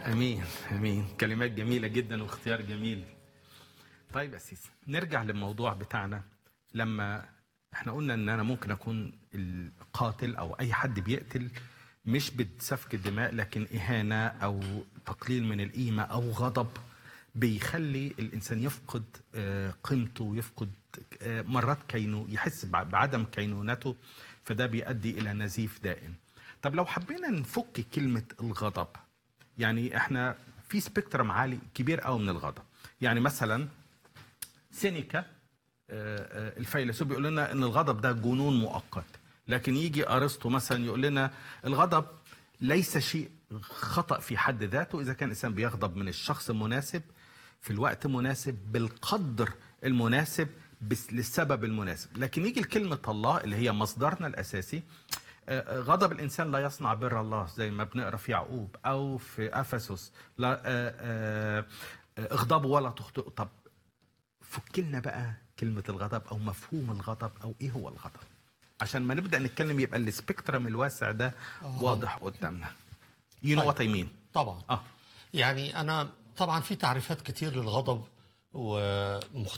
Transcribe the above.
امين امين كلمات جميله جدا واختيار جميل طيب يا سيسي نرجع للموضوع بتاعنا لما احنا قلنا ان انا ممكن اكون القاتل او اي حد بيقتل مش بسفك الدماء لكن اهانه او تقليل من القيمه او غضب بيخلي الانسان يفقد آه، قيمته ويفقد آه، مرات كينو يحس بع- بعدم كينونته فده بيؤدي الى نزيف دائم طب لو حبينا نفك كلمه الغضب يعني احنا في سبيكترم عالي كبير قوي من الغضب يعني مثلا سينيكا آه، آه، الفيلسوف بيقول لنا ان الغضب ده جنون مؤقت لكن يجي ارسطو مثلا يقول لنا الغضب ليس شيء خطا في حد ذاته اذا كان الانسان بيغضب من الشخص المناسب في الوقت المناسب بالقدر المناسب بس للسبب المناسب لكن يجي لكلمه الله اللي هي مصدرنا الاساسي آه، غضب الانسان لا يصنع بر الله زي ما بنقرا في يعقوب او في افسس لا آه، آه، آه، اغضبوا ولا تخطئوا طب فك لنا بقى كلمة الغضب أو مفهوم الغضب أو إيه هو الغضب عشان ما نبدأ نتكلم يبقى السبيكترم الواسع ده واضح قدامنا You know طيب. what I mean طبعا آه يعني انا طبعا في تعريفات كتير للغضب ومختلفة